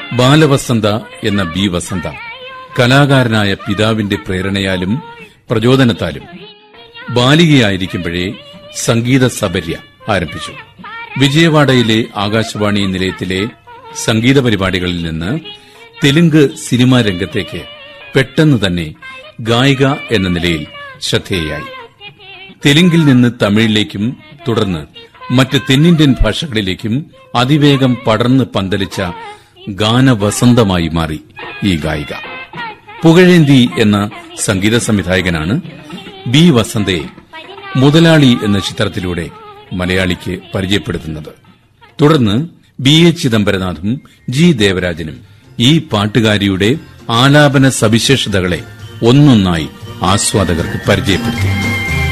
ബാലവസന്ത എന്ന ബി വസന്ത കലാകാരനായ പിതാവിന്റെ പ്രേരണയാലും പ്രചോദനത്താലും ബാലികയായിരിക്കുമ്പോഴേ സംഗീത സബര്യ ആരംഭിച്ചു വിജയവാഡയിലെ ആകാശവാണി നിലയത്തിലെ സംഗീത പരിപാടികളിൽ നിന്ന് തെലുങ്ക് സിനിമാ രംഗത്തേക്ക് പെട്ടെന്ന് തന്നെ ഗായിക എന്ന നിലയിൽ ശ്രദ്ധേയായി തെലുങ്കിൽ നിന്ന് തമിഴിലേക്കും തുടർന്ന് മറ്റ് തെന്നിന്ത്യൻ ഭാഷകളിലേക്കും അതിവേഗം പടർന്ന് പന്തലിച്ച ഗാനവസന്തമായി മാറി ഈ ഗായിക പുകഴേന്തി എന്ന സംഗീത സംവിധായകനാണ് ബി വസന്തയെ മുതലാളി എന്ന ചിത്രത്തിലൂടെ മലയാളിക്ക് പരിചയപ്പെടുത്തുന്നത് തുടർന്ന് ബി എ ചിദംബരനാഥും ജി ദേവരാജനും ഈ പാട്ടുകാരിയുടെ ആലാപന സവിശേഷതകളെ ഒന്നൊന്നായി ആസ്വാദകർക്ക് പരിചയപ്പെടുത്തി